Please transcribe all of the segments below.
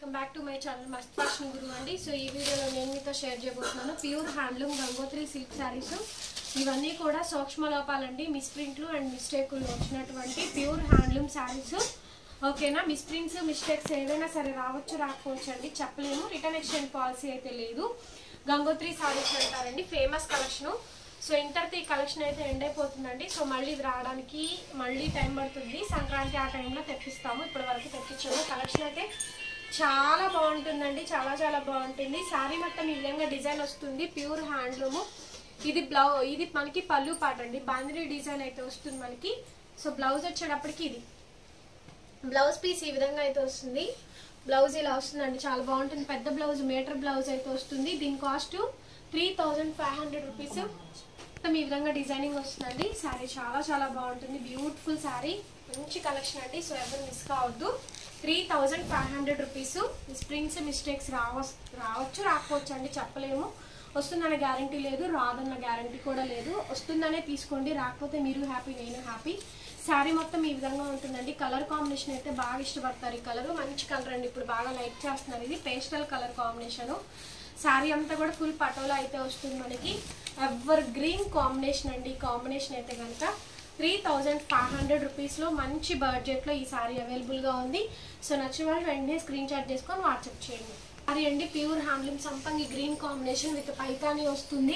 Welcome back to my channel must fashion Guru అండి so ఈ వీడియోలో నేను మీతో షేర్ చేయబోతున్నాను pure handloom Gangotri silk saris ఇవన్నీ కూడా సూక్ష్మ లోపాలండి మిస్ప్రింట్లు అండ్ మిస్టేకులు వచ్చినటువంటి ప్యూర్ హ్యాండ్లూమ్ శారీస్ ఓకేనా మిస్ప్రింట్స్ మిస్టేక్స్ ఏదైనా సరే రావచ్చు రాకపోవచ్చు అండి చెప్పలేము రిటర్న్ ఎక్స్చేంజ్ పాలసీ అయితే లేదు గంగోత్రి శారీస్ అంటారండి ఫేమస్ కలెక్షన్ సో ఇంతటితో ఈ కలెక్షన్ అయితే ఎండ్ అయిపోతుందండి సో మళ్ళీ ఇది రావడానికి మళ్ళీ టైం పడుతుంది సంక్రాంతి ఆ టైంలో తెప్పిస్తాము ఇప్పటి వరకు తెప్పించాము కలెక్షన్ అయితే చాలా బాగుంటుందండి చాలా చాలా బాగుంటుంది శారీ మొత్తం ఈ విధంగా డిజైన్ వస్తుంది ప్యూర్ హ్యాండ్లూమ్ ఇది బ్లౌ ఇది మనకి పళ్ళు పాట అండి బాందిని డిజైన్ అయితే వస్తుంది మనకి సో బ్లౌజ్ వచ్చేటప్పటికి ఇది బ్లౌజ్ పీస్ ఈ విధంగా అయితే వస్తుంది బ్లౌజ్ ఇలా వస్తుందండి చాలా బాగుంటుంది పెద్ద బ్లౌజ్ మీటర్ బ్లౌజ్ అయితే వస్తుంది దీని cost three thousand five hundred rupees మొత్తం ఈ విధంగా డిజైనింగ్ వస్తుందండి శారీ చాలా చాలా బాగుంటుంది బ్యూటిఫుల్ శారీ మంచి కలెక్షన్ అండి సో ఎవరు మిస్ కావద్దు three thousand five hundred rupees springs mistakes రావ రావచ్చు రాకపోవచ్చు అండి చెప్పలేము వస్తుందన్న గ్యారంటీ లేదు రాదన్న గ్యారంటీ కూడా లేదు వస్తుందనే తీసుకోండి రాకపోతే మీరు హ్యాపీ నేను హ్యాపీ శారీ మొత్తం ఈ విధంగా ఉంటుందండి కలర్ కాంబినేషన్ అయితే బాగా ఇష్టపడతారు ఈ కలర్ మంచి కలర్ అండి ఇప్పుడు బాగా లైక్ చేస్తున్నారు ఇది పేస్టల్ కలర్ కాంబినేషను శారీ అంతా కూడా ఫుల్ పటోలా అయితే వస్తుంది మనకి ఎవర్ గ్రీన్ కాంబినేషన్ అండి కాంబినేషన్ అయితే కనుక త్రీ థౌజండ్ ఫైవ్ హండ్రెడ్ రూపీస్లో మంచి బడ్జెట్లో ఈ శారీ అవైలబుల్గా ఉంది సో నచ్చిన వాళ్ళు వెంటనే స్క్రీన్ షాట్ చేసుకొని వాట్సాప్ చేయండి శారీ అండి ప్యూర్ హ్యాండ్లూమ్ సంపంగి గ్రీన్ కాంబినేషన్ విత్ పైతాని వస్తుంది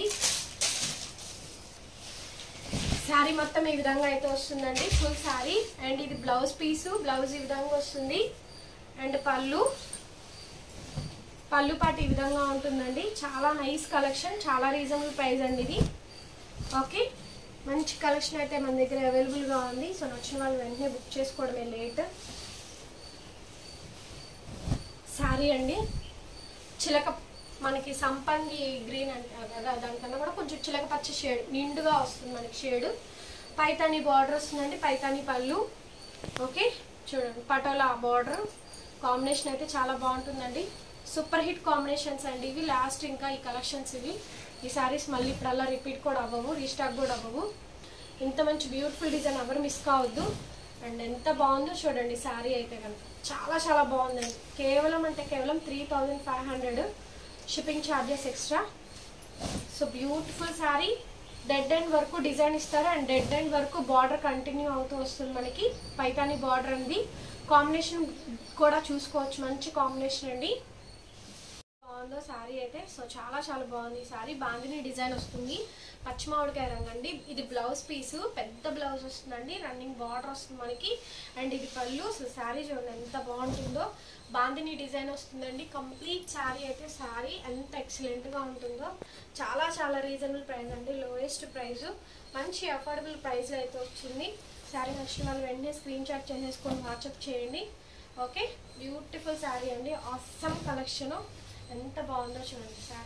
శారీ మొత్తం ఈ విధంగా అయితే వస్తుందండి ఫుల్ శారీ అండ్ ఇది బ్లౌజ్ పీసు బ్లౌజ్ ఈ విధంగా వస్తుంది అండ్ పళ్ళు పళ్ళు పాటు ఈ విధంగా ఉంటుందండి చాలా నైస్ కలెక్షన్ చాలా రీజనబుల్ ప్రైస్ అండి ఇది ఓకే మంచి కలెక్షన్ అయితే మన దగ్గర అవైలబుల్గా ఉంది సో నచ్చిన వాళ్ళు వెంటనే బుక్ చేసుకోవడమే లేట్ శారీ అండి చిలక మనకి సంపంగి గ్రీన్ అంటే కదా దానికన్నా కూడా కొంచెం చిలక పచ్చ షేడ్ నిండుగా వస్తుంది మనకి షేడ్ పైతాని బార్డర్ వస్తుందండి పైతాని పళ్ళు ఓకే చూడండి పటోలా బార్డర్ కాంబినేషన్ అయితే చాలా బాగుంటుందండి సూపర్ హిట్ కాంబినేషన్స్ అండి ఇవి లాస్ట్ ఇంకా ఈ కలెక్షన్స్ ఇవి ఈ సారీస్ మళ్ళీ ఇప్పుడల్లా రిపీట్ కూడా అవ్వవు రీస్టాక్ కూడా అవ్వవు ఇంత మంచి బ్యూటిఫుల్ డిజైన్ ఎవరు మిస్ కావద్దు అండ్ ఎంత బాగుందో చూడండి శారీ అయితే కనుక చాలా చాలా బాగుందండి కేవలం అంటే కేవలం three thousand five hundred shipping charges extra so beautiful sari dead end వరకు డిజైన్ ఇస్తారు అండ్ డెడ్ ఎండ్ వరకు బార్డర్ కంటిన్యూ అవుతూ వస్తుంది మనకి పైతాని బార్డర్ అండి కాంబినేషన్ కూడా చూసుకోవచ్చు మంచి కాంబినేషన్ అండి బాగుందో శారీ అయితే సో చాలా చాలా బాగుంది ఈ శారీ బాందిని డిజైన్ వస్తుంది పచ్చిమామిడికాయ రంగు అండి ఇది బ్లౌజ్ పీసు పెద్ద బ్లౌజ్ వస్తుందండి రన్నింగ్ బార్డర్ వస్తుంది మనకి అండ్ ఇది పళ్ళు సో శారీ చూడండి ఎంత బాగుంటుందో బాందిని డిజైన్ వస్తుందండి కంప్లీట్ శారీ అయితే శారీ ఎంత ఎక్సలెంట్గా ఉంటుందో చాలా చాలా రీజనబుల్ ప్రైస్ అండి లోయెస్ట్ ప్రైస్ మంచి అఫోర్డబుల్ ప్రైస్లో అయితే వచ్చింది శారీ నచ్చిన వాళ్ళు వెంటనే స్క్రీన్ షాట్ చేసేసుకొని వాట్సాప్ చేయండి ఓకే బ్యూటిఫుల్ శారీ అండి ఆసమ్ కలెక్షను ఎంత బాగుందో చూడండి శారీ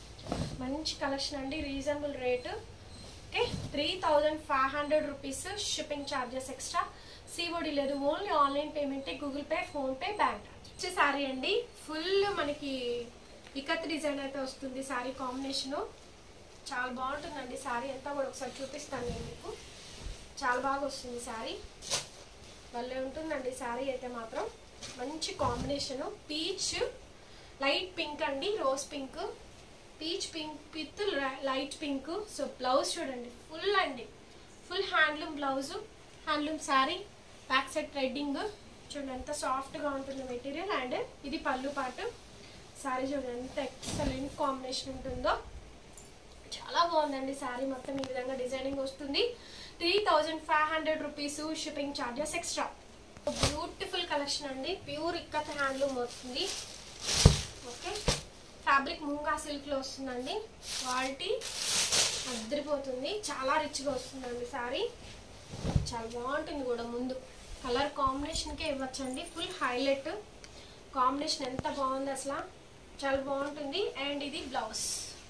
మంచి కలెక్షన్ అండి reasonable rate okay three thousand five hundred rupees shipping charges extra COD లేదు ఓన్లీ ఆన్లైన్ పేమెంటే గూగుల్ పే ఫోన్పే బ్యాంక్ వచ్చే శారీ అండి ఫుల్ మనకి ఇకత్ డిజైన్ అయితే వస్తుంది శారీ కాంబినేషను చాలా బాగుంటుందండి శారీ అంతా కూడా ఒకసారి చూపిస్తాను నేను మీకు చాలా బాగా వస్తుంది శారీ భలే ఉంటుందండి శారీ అయితే మాత్రం మంచి కాంబినేషను పీచ్ లైట్ పింక్ అండి rose pink peach pink with light pink so blouse చూడండి ఫుల్ అండి full handloom blouse handloom sari back side threading చూడండి ఎంత సాఫ్ట్గా ఉంటుంది మెటీరియల్ అండ్ ఇది పళ్ళు పాటు శారీ చూడండి ఎంత ఎక్సలెంట్ కాంబినేషన్ ఉంటుందో చాలా బాగుందండి శారీ మొత్తం ఈ విధంగా డిజైనింగ్ వస్తుంది three thousand five hundred rupees shipping charges extra beautiful collection అండి ప్యూర్ ఇక్కత్ హ్యాండ్లూమ్ వస్తుంది ఓకే ఫ్యాబ్రిక్ మూంగా సిల్క్లో వస్తుందండి క్వాలిటీ అద్దరిపోతుంది చాలా రిచ్గా వస్తుందండి శారీ చాలా బాగుంటుంది కూడా ముందు కలర్ కాంబినేషన్కే ఇవ్వచ్చండి ఫుల్ హైలైట్ కాంబినేషన్ ఎంత బాగుంది అసలు చాలా బాగుంటుంది అండ్ ఇది బ్లౌజ్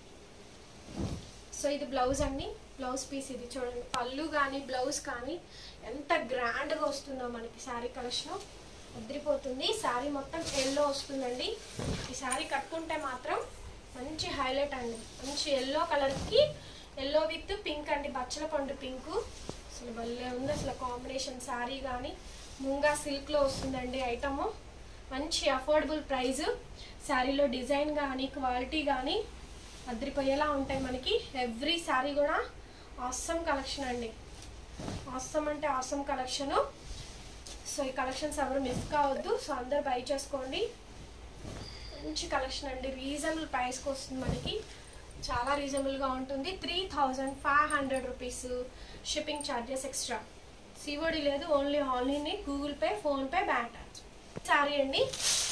సో ఇది బ్లౌజ్ అండి బ్లౌజ్ పీస్ ఇది చూడండి పళ్ళు కానీ బ్లౌజ్ కానీ ఎంత గ్రాండ్గా వస్తుందో మనకి శారీ కలెక్షన్ అదిరిపోతుంది శారీ మొత్తం ఎల్లో వస్తుందండి ఈ శారీ కట్టుకుంటే మాత్రం మంచి హైలైట్ అండి మంచి ఎల్లో కలర్కి ఎల్లో విత్ పింక్ అండి బచ్చల పండు పింక్ అసలు భలే ఉంది అసలు కాంబినేషన్ శారీ కానీ ముంగా సిల్క్లో వస్తుందండి ఐటము మంచి అఫోర్డబుల్ ప్రైస్ శారీలో డిజైన్ కానీ క్వాలిటీ కానీ అదిరిపోయేలా ఉంటాయి మనకి ఎవ్రీ శారీ కూడా ఆసమ్ కలెక్షన్ అండి ఆసమ్ అంటే ఆసమ్ కలెక్షను సో ఈ కలెక్షన్స్ ఎవరు మిస్ కావద్దు సో అందరు బై చేసుకోండి మంచి కలెక్షన్ అండి రీజనబుల్ ప్రైస్కి వస్తుంది మనకి చాలా రీజనబుల్గా ఉంటుంది three thousand five hundred rupees shipping charges extra COD లేదు only online Google Pay PhonePe bank transfer sorry అండి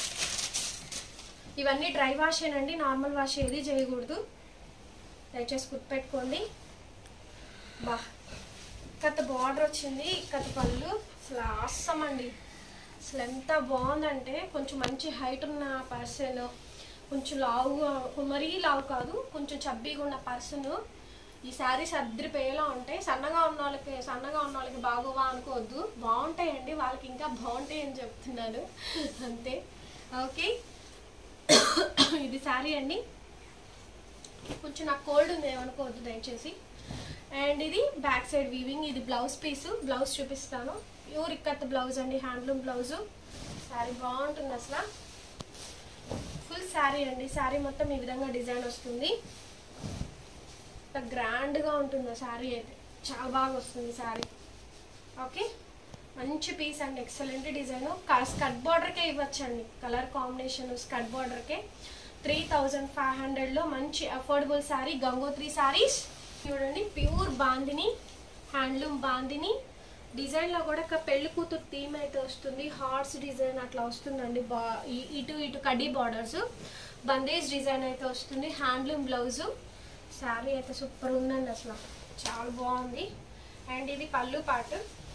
ఇవన్నీ డ్రై వాష్ ఏనండి నార్మల్ వాష్ ఏది చేయకూడదు దయచేసి గుర్తుపెట్టుకోండి బా కథ బార్డర్ వచ్చింది కథ పళ్ళు అసలు ఆసం అండి అసలు ఎంత బాగుందంటే కొంచెం మంచి హైట్ ఉన్న పర్సన్ కొంచెం లావుగా మరీ లావు కాదు కొంచెం చబ్బీగా ఉన్న పర్సన్ ఈ శారీస్ అద్దరిపోయేలా ఉంటాయి సన్నగా ఉన్న వాళ్ళకి సన్నగా ఉన్న వాళ్ళకి బాగోవా అనుకోవద్దు బాగుంటాయండి వాళ్ళకి ఇంకా బాగుంటాయి అని చెప్తున్నాను అంతే ఓకే ఇది శారీ అండి కొంచెం నాకు కోల్డ్ ఉంది ఏమనుకోవద్దు దయచేసి అండ్ ఇది బ్యాక్ సైడ్ వీవింగ్ ఇది బ్లౌజ్ పీస్ బ్లౌజ్ చూపిస్తాను ప్యూర్ ఇక్కత్ బ్లౌజ్ అండి హ్యాండ్లూమ్ బ్లౌజ్ శారీ బాగుంటుంది అసలు ఫుల్ శారీ అండి శారీ మొత్తం ఈ విధంగా డిజైన్ వస్తుంది గ్రాండ్గా ఉంటుంది శారీ అయితే చాలా బాగా వస్తుంది శారీ ఓకే మంచి పీస్ అండి ఎక్సలెంట్ డిజైన్ స్కర్ట్ బార్డర్కే ఇవ్వచ్చండి కలర్ కాంబినేషన్ స్కర్ట్ బార్డర్కే త్రీ థౌజండ్ ఫైవ్ హండ్రెడ్లో మంచి అఫోర్డబుల్ శారీ గంగోత్రి శారీస్ చూడండి ప్యూర్ బాందిని హ్యాండ్లూమ్ బాందిని డిజైన్లో కూడా ఒక పెళ్లి కూతురు థీమ్ అయితే వస్తుంది హార్ట్స్ డిజైన్ అట్లా వస్తుందండి బా ఈ- ఇటు ఇటు కడ్డీ బార్డర్స్ బందేజ్ డిజైన్ అయితే వస్తుంది హ్యాండ్లూమ్ బ్లౌజు శారీ అయితే సూపర్ ఉందండి అసలు చాలా బాగుంది అండ్ ఇది పళ్ళు పాటు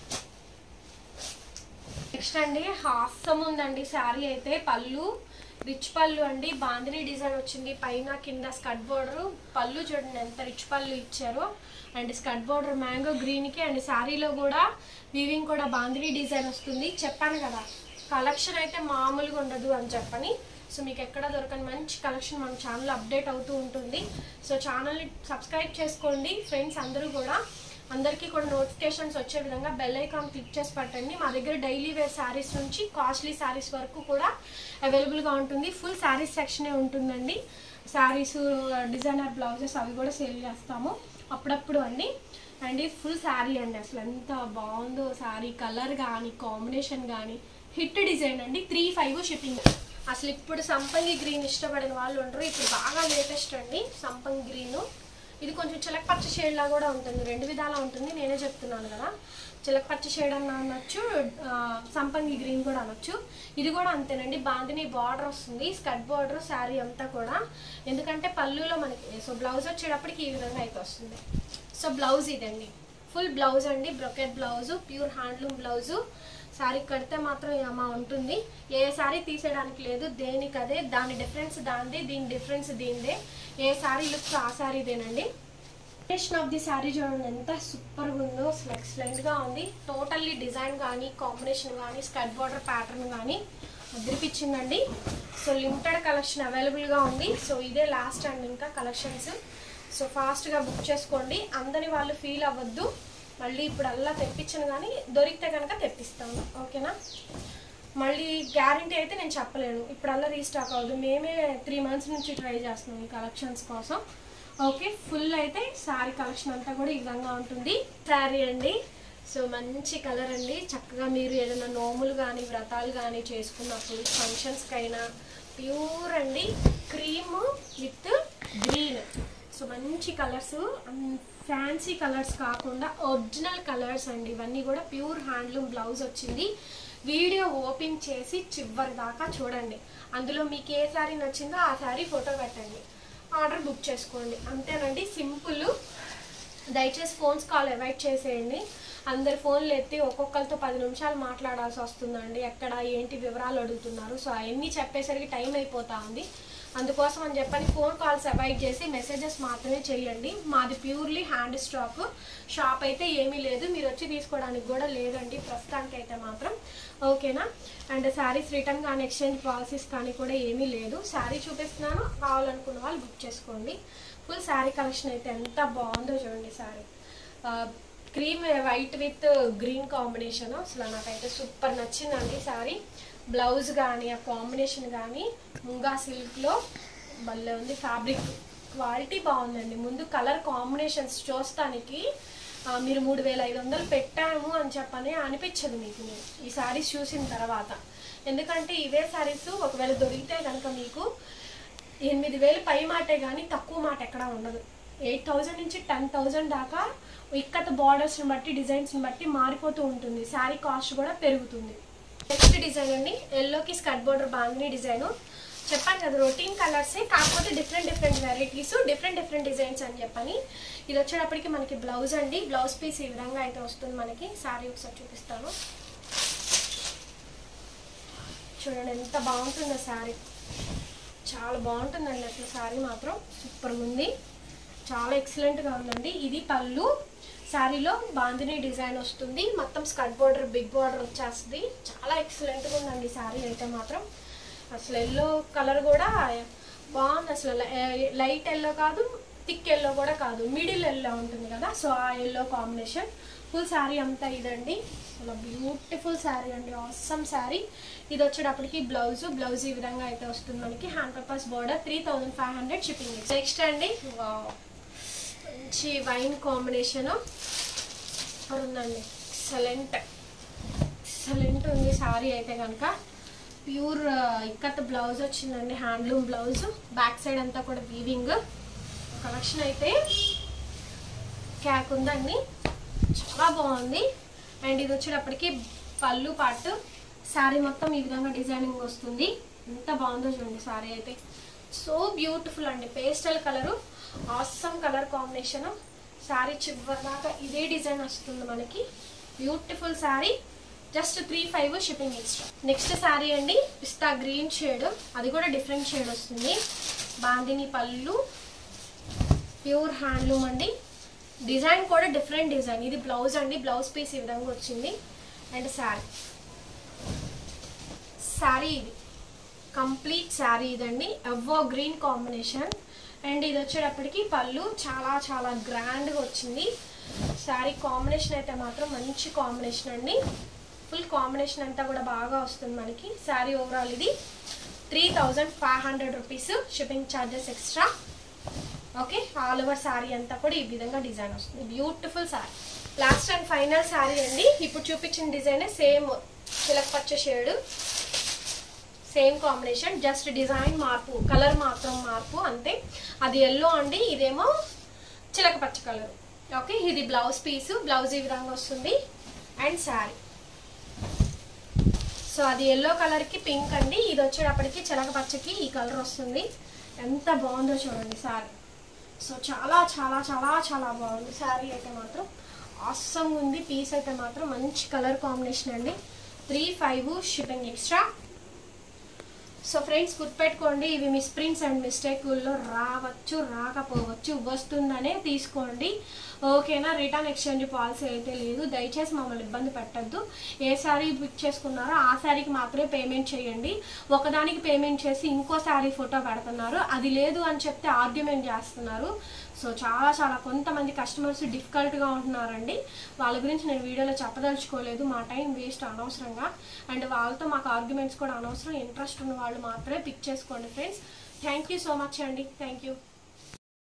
నెక్స్ట్ అండి హాస్యం ఉందండి శారీ అయితే పళ్ళు రిచ్ పళ్ళు అండి బాందిని డిజైన్ వచ్చింది పైన కింద స్కర్ట్ బోర్డర్ పళ్ళు చూడండి ఎంత రిచ్ పళ్ళు ఇచ్చారో అండ్ స్కర్ట్ బోర్డర్ మ్యాంగో గ్రీన్కి అండ్ శారీలో కూడా వీవింగ్ కూడా బాందిని డిజైన్ వస్తుంది చెప్పాను కదా కలెక్షన్ అయితే మామూలుగా ఉండదు అని చెప్పని సో మీకు ఎక్కడ దొరకని మంచి కలెక్షన్ మన ఛానల్ అప్డేట్ అవుతూ ఉంటుంది సో ఛానల్ని సబ్స్క్రైబ్ చేసుకోండి ఫ్రెండ్స్ అందరూ కూడా అందరికీ కూడా నోటిఫికేషన్స్ వచ్చే విధంగా బెల్ ఐకాన్ క్లిక్ చేసి పట్టండి మా దగ్గర డైలీ వేర్ శారీస్ నుంచి కాస్ట్లీ శారీస్ వరకు కూడా అవైలబుల్గా ఉంటుంది ఫుల్ శారీస్ సెక్షనే ఉంటుందండి శారీస్ డిజైనర్ బ్లౌజెస్ అవి కూడా సేల్ చేస్తాము అప్పుడప్పుడు అండి అండ్ ఫుల్ శారీ అండి అసలు ఎంత బాగుందో శారీ కలర్ కానీ కాంబినేషన్ కానీ హిట్ డిజైన్ అండి త్రీ ఫైవ్ షిప్పింగ్ అసలు ఇప్పుడు సంపంగి గ్రీన్ ఇష్టపడిన వాళ్ళు ఉండరు ఇప్పుడు బాగా లేటెస్ట్ అండి సంపంగి గ్రీన్ ఇది కొంచెం చిలకపచ్చ షేడ్ లా కూడా ఉంటుంది రెండు విధాలా ఉంటుంది నేనే చెప్తున్నాను కదా చిలకపచ్చ షేడ్ అన్న అనొచ్చు ఆ, సంపంగి గ్రీన్ కూడా అనొచ్చు ఇది కూడా అంతేనండి బాందిని బార్డర్ వస్తుంది స్కర్ట్ బార్డర్ శారీ అంతా కూడా ఎందుకంటే పళ్ళులో మనకి సో బ్లౌజ్ వచ్చేటప్పటికి ఈ విధంగా అయితే వస్తుంది సో బ్లౌజ్ ఇదండి ఫుల్ బ్లౌజ్ అండి brocade blouse pure handloom blouse sari కడితే మాత్రం ఈ అమ్మ ఉంటుంది ఏ శారీ తీసేయడానికి లేదు దేనికి అదే దాని డిఫరెన్స్ దానిది దీని డిఫరెన్స్ దీనిదే ఏ శారీ లుక్ ఆ శారీదేనండి కాంబినేషన్ ఆఫ్ ది శారీ చూడండి ఎంత సూపర్గా ఉందో అసలు ఎక్సలెంట్గా ఉంది టోటల్లీ డిజైన్ కానీ కాంబినేషన్ కానీ స్కర్ట్ బార్డర్ ప్యాటర్న్ కానీ అదిరిపించిందండి సో లిమిటెడ్ కలెక్షన్ అవైలబుల్గా ఉంది సో ఇదే లాస్ట్ అండ్ ఇంకా కలెక్షన్స్ సో ఫాస్ట్గా బుక్ చేసుకోండి అందని వాళ్ళు ఫీల్ అవ్వద్దు మళ్ళీ ఇప్పుడు అల్లా తెప్పించను కానీ దొరికితే కనుక తెప్పిస్తాను ఓకేనా మళ్ళీ గ్యారంటీ అయితే నేను చెప్పలేను ఇప్పుడల్లా రీస్టాక్ అవ్వదు మేమే త్రీ మంత్స్ నుంచి ట్రై చేస్తున్నాం ఈ కలెక్షన్స్ కోసం ఓకే ఫుల్ అయితే శారీ కలెక్షన్ అంతా కూడా ఈ విధంగా ఉంటుంది శారీ అండి సో మంచి కలర్ అండి చక్కగా మీరు ఏదైనా నోములు కానీ వ్రతాలు కానీ చేసుకున్నప్పుడు ఫంక్షన్స్కైనా ప్యూర్ అండి క్రీమ్ విత్ గ్రీన్ సో మంచి కలర్స్ ఫ్యాన్సీ కలర్స్ కాకుండా ఒరిజినల్ కలర్స్ అండి ఇవన్నీ కూడా ప్యూర్ హ్యాండ్లూమ్ బ్లౌజ్ వచ్చింది వీడియో ఓపెన్ చేసి చివరి దాకా చూడండి అందులో మీకు ఏ శారీ నచ్చిందో ఆ శారీ ఫోటో పెట్టండి ఆర్డర్ బుక్ చేసుకోండి అంతేనండి సింపుల్ దయచేసి ఫోన్స్ కాల్ అవాయిడ్ చేసేయండి అందరి ఫోన్లు ఎత్తి ఒక్కొక్కరితో పది నిమిషాలు మాట్లాడాల్సి వస్తుందండి ఎక్కడ ఏంటి వివరాలు అడుగుతున్నారు సో అవన్నీ చెప్పేసరికి టైం అయిపోతా ఉంది అందుకోసం అని చెప్పని ఫోన్ కాల్స్ అవాయిడ్ చేసి మెసేజెస్ మాత్రమే చేయండి మాది ప్యూర్లీ హ్యాండ్ స్టాక్ షాప్ అయితే ఏమీ లేదు మీరు వచ్చి తీసుకోవడానికి కూడా లేదండి ప్రస్తుతానికి అయితే మాత్రం ఓకేనా అండ్ శారీస్ రిటర్న్ కానీ ఎక్స్చేంజ్ పాలసీస్ కానీ కూడా ఏమీ లేదు శారీ చూపిస్తున్నాను కావాలనుకున్న వాళ్ళు బుక్ చేసుకోండి ఫుల్ శారీ కలెక్షన్ అయితే ఎంత బాగుందో చూడండి sari cream white with green combination అసలు నాకైతే సూపర్ నచ్చిందండి శారీ బ్లౌజ్ కానీ ఆ కాంబినేషన్ కానీ ముంగా సిల్క్లో భలే ఉంది ఫ్యాబ్రిక్ క్వాలిటీ బాగుందండి ముందు కలర్ కాంబినేషన్స్ చూస్తానికి ఆ, మీరు మూడు వేల ఐదు వందలు పెట్టాము అని చెప్పని అనిపించదు మీకు మీరు ఈ శారీస్ చూసిన తర్వాత ఎందుకంటే ఇవే శారీస్ ఒకవేళ దొరికితే కనుక మీకు ఎనిమిది వేలు పై మాటే కానీ తక్కువ మాట ఎక్కడ ఉండదు ఎయిట్ థౌజండ్ నుంచి టెన్ థౌజండ్ దాకా ఇక్కత బార్డర్స్ని బట్టి డిజైన్స్ని బట్టి మారిపోతూ ఉంటుంది శారీ కాస్ట్ కూడా పెరుగుతుంది నెక్స్ట్ డిజైన్ అండి ఎల్లోకి స్కర్ట్ బోర్డర్ బాగుంది డిజైన్ చెప్పాను కదా రొటీన్ కలర్సే కాకపోతే different different varieties different different designs అని చెప్పని ఇది వచ్చేటప్పటికి మనకి బ్లౌజ్ అండి బ్లౌజ్ పీస్ ఈ విధంగా అయితే వస్తుంది మనకి శారీ ఒకసారి చూపిస్తాను చూడండి ఎంత బాగుంటుందో శారీ చాలా బాగుంటుందండి అసలు శారీ మాత్రం సూపర్గా ఉంది చాలా ఎక్సలెంట్గా ఉందండి ఇది పళ్ళు శారీలో బాందిని డిజైన్ వస్తుంది మొత్తం స్కర్ట్ బార్డర్ బిగ్ బార్డర్ వచ్చేస్తుంది చాలా ఎక్సలెంట్గా ఉందండి శారీ అయితే మాత్రం అసలు ఎల్లో కలర్ కూడా బాగుంది అసలు లై- లైట్ ఎల్లో కాదు థిక్ ఎల్లో కూడా కాదు మిడిల్ ఎల్లో ఉంటుంది కదా సో ఆ ఎల్లో కాంబినేషన్ ఫుల్ శారీ అంతా ఇదండి అసలు బ్యూటిఫుల్ శారీ అండి ఆసమ్ శారీ ఇది వచ్చేటప్పటికి బ్లౌజ్ బ్లౌజ్ ఈ విధంగా అయితే వస్తుంది మనకి hand papers border three thousand five hundred shipping next అండి వావ్. మంచి వైన్ కాంబినేషన్ ఉందండి ఎక్సలెంట్ ఎక్సలెంట్ ఉంది శారీ అయితే కనుక ప్యూర్ ఇక్కత్ బ్లౌజ్ వచ్చిందండి హ్యాండ్లూమ్ బ్లౌజ్ బ్యాక్ సైడ్ అంతా కూడా వీవింగ్ కలెక్షన్ అయితే క్యాక్ ఉందండి చాలా బాగుంది అండ్ ఇది వచ్చేటప్పటికి పళ్ళు పాటు శారీ మొత్తం ఈ విధంగా డిజైనింగ్ వస్తుంది ఎంత బాగుందో చూడండి శారీ అయితే సో బ్యూటిఫుల్ అండి pastel colour awesome colour combination sari చివరి దాకా ఇదే డిజైన్ వస్తుంది మనకి beautiful sari just three five shipping extra next sari అండి పిస్తా గ్రీన్ షేడ్ అది కూడా డిఫరెంట్ షేడ్ వస్తుంది బాందిని పళ్ళు ప్యూర్ హ్యాండ్లూమ్ అండి డిజైన్ కూడా డిఫరెంట్ డిజైన్ ఇది బ్లౌజ్ అండి బ్లౌజ్ పీస్ ఈ విధంగా వచ్చింది అండ్ శారీ శారీ ఇది కంప్లీట్ శారీ ఇదండి ఎవ్వో గ్రీన్ కాంబినేషన్ అండ్ ఇది వచ్చేటప్పటికి పళ్ళు చాలా చాలా గ్రాండ్గా వచ్చింది శారీ కాంబినేషన్ అయితే మాత్రం మంచి కాంబినేషన్ అండి ఫుల్ కాంబినేషన్ అంతా కూడా బాగా వస్తుంది మనకి శారీ ఓవరాల్ ఇది three thousand five hundred rupees shipping charges extra okay all over sari అంతా కూడా ఈ విధంగా డిజైన్ వస్తుంది beautiful sari last and final sari అండి ఇప్పుడు చూపించిన డిజైన్ సేమ్ చిలక పచ్చ shade same combination just design మార్పు కలర్ మాత్రం మార్పు అంతే అది ఎల్లో అండి ఇదేమో చిలక పచ్చ కలర్ ఓకే ఇది బ్లౌజ్ పీస్ బ్లౌజ్ ఈ విధంగా వస్తుంది అండ్ శారీ సో అది ఎల్లో కలర్కి పింక్ అండి ఇది వచ్చేటప్పటికి చిలక పచ్చకి ఈ కలర్ వస్తుంది ఎంత బాగుందో చూడండి శారీ సో చాలా చాలా చాలా చాలా బాగుంది శారీ అయితే మాత్రం ఆసమ్ ఉంది పీస్ అయితే మాత్రం మంచి కలర్ కాంబినేషన్ అండి three five shipping extra so friends గుర్తుపెట్టుకోండి ఇవి మిస్ప్రింట్స్ అండ్ మిస్టేకుల్లో రావచ్చు రాకపోవచ్చు వస్తుందనే తీసుకోండి ఓకేనా రిటర్న్ ఎక్స్చేంజ్ పాలసీ అయితే లేదు దయచేసి మమ్మల్ని ఇబ్బంది పెట్టద్దు ఏ శారీ బుక్ చేసుకున్నారో ఆ శారీకి మాత్రమే పేమెంట్ చేయండి ఒకదానికి పేమెంట్ చేసి ఇంకో శారీ ఫోటో పెడుతున్నారు అది లేదు అని చెప్తే ఆర్గ్యుమెంట్ చేస్తున్నారు సో చాలా చాలా కొంతమంది కస్టమర్స్ డిఫికల్ట్గా ఉంటున్నారండి వాళ్ళ గురించి నేను వీడియోలో చెప్పదలుచుకోలేదు మా టైం వేస్ట్ అనవసరంగా అండ్ వాళ్ళతో మాకు ఆర్గ్యుమెంట్స్ కూడా అనవసరం ఇంట్రెస్ట్ ఉన్న వాళ్ళు మాత్రమే పిక్ చేసుకోండి friends thank you so much అండి థ్యాంక్ యూ